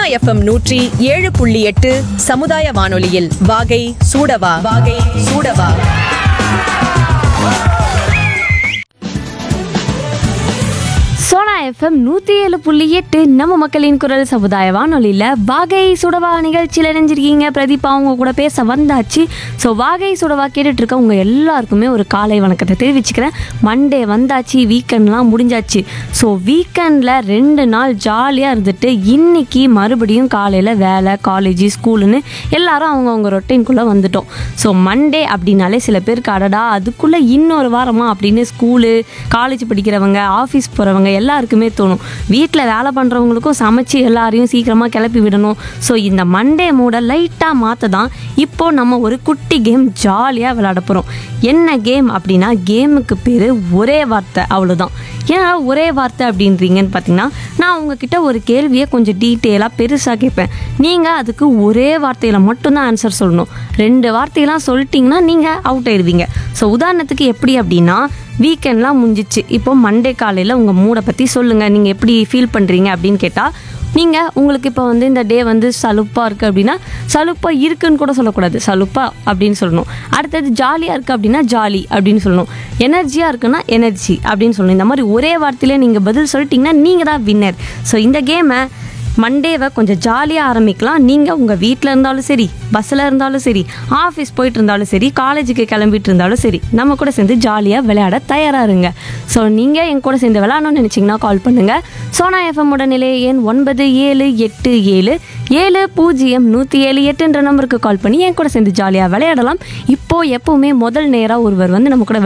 FM நூற்றி ஏழு புள்ளி எட்டு சமுதாய வானொலியில் வாகை சூடவா வாகை சூடவா சோனா எஃப்எம் நூற்றி ஏழு புள்ளி எட்டு நம்ம மக்களின் குரல் சமுதாய வானொலியில் வாகை சுடவா நிகழ்ச்சியில் இணைஞ்சிருக்கீங்க பிரதீபா அவங்க கூட பேச வந்தாச்சு ஸோ வாகை சுடவா கேட்டுட்டு இருக்க உங்க எல்லாருக்குமே ஒரு காலை வணக்கத்தை தெரிவிச்சுக்கிறேன் மண்டே வந்தாச்சு வீக்கெண்ட்லாம் முடிஞ்சாச்சு ஸோ வீக்கெண்டில் ரெண்டு நாள் ஜாலியாக இருந்துட்டு இன்னைக்கு மறுபடியும் காலையில் வேலை காலேஜ் ஸ்கூலுன்னு எல்லாரும் அவங்கவுங்க ரொட்டீன்குள்ளே வந்துட்டோம் ஸோ மண்டே அப்படின்னாலே சில பேருக்கு அடடா அதுக்குள்ளே இன்னொரு வாரமா அப்படின்னு ஸ்கூலு காலேஜ் படிக்கிறவங்க ஆஃபீஸ் போகிறவங்க எல்லாருக்குமே தோணும் வீட்டில் வேலை பண்ணுறவங்களுக்கும் சமைச்சு எல்லாரையும் சீக்கிரமாக கிளப்பி விடணும் ஸோ இந்த மண்டே மூடை லைட்டாக மாற்ற தான் இப்போ நம்ம ஒரு குட்டி கேம் ஜாலியாக விளையாட போகிறோம் என்ன கேம் அப்படின்னா கேமுக்கு பேர் ஒரே வார்த்தை அவ்வளோதான் ஏன்னா ஒரே வார்த்தை அப்படின்றீங்கன்னு பார்த்தீங்கன்னா நான் உங்ககிட்ட ஒரு கேள்வியை கொஞ்சம் டீட்டெயிலாக பெருசாக கேட்பேன் நீங்கள் அதுக்கு ஒரே வார்த்தையில் மட்டும்தான் ஆன்சர் சொல்லணும் ரெண்டு வார்த்தையெல்லாம் சொல்லிட்டீங்கன்னா நீங்கள் அவுட் ஆயிடுவீங்க ஸோ உதாரணத்துக்கு எப்படி அப்படின்னா வீக்கெண்ட்லாம் முடிஞ்சிச்சு இப்போ மண்டே காலையில் உங்கள் மூடை பற்றி சொல்லுங்கள் நீங்கள் எப்படி ஃபீல் பண்ணுறீங்க அப்படின்னு கேட்டால் நீங்கள் உங்களுக்கு இப்போ வந்து இந்த டே வந்து சலுப்பாக இருக்குது அப்படின்னா சலுப்பாக இருக்குன்னு கூட சொல்லக்கூடாது சலுப்பா அப்படின்னு சொல்லணும் அடுத்தது ஜாலியாக இருக்குது அப்படின்னா ஜாலி அப்படின்னு சொல்லணும் எனர்ஜியாக இருக்குன்னா எனர்ஜி அப்படின்னு சொல்லணும் இந்த மாதிரி ஒரே வார்த்தையிலே நீங்கள் பதில் சொல்லிட்டீங்கன்னா நீங்கள் தான் வின்னர் ஸோ இந்த கேமை மண்டேவை கொஞ்சம் ஜாலியாக ஆரம்பிக்கலாம் நீங்கள் உங்கள் வீட்டில் இருந்தாலும் சரி பஸ்ஸில் இருந்தாலும் சரி ஆஃபீஸ் போயிட்டு இருந்தாலும் சரி காலேஜுக்கு கிளம்பிட்டு இருந்தாலும் சரி நம்ம கூட சேர்ந்து ஜாலியாக விளையாட தயாராக இருங்க ஸோ நீங்கள் என் கூட சேர்ந்து விளையாடணும்னு நினச்சிங்கன்னா கால் பண்ணுங்கள் சோனா எஃப்எம்மோட நிலைய எண் ஒன்பது ஏழு எட்டு ஏழு ஏழு பூஜ்ஜியம் நூற்றி ஏழு எட்டுன்ற நம்பருக்கு கால் பண்ணி என் கூட சேர்ந்து ஜாலியாக விளையாடலாம் இப்போது எப்போவுமே முதல் நேராக ஒருவர் வந்து நம்ம கூட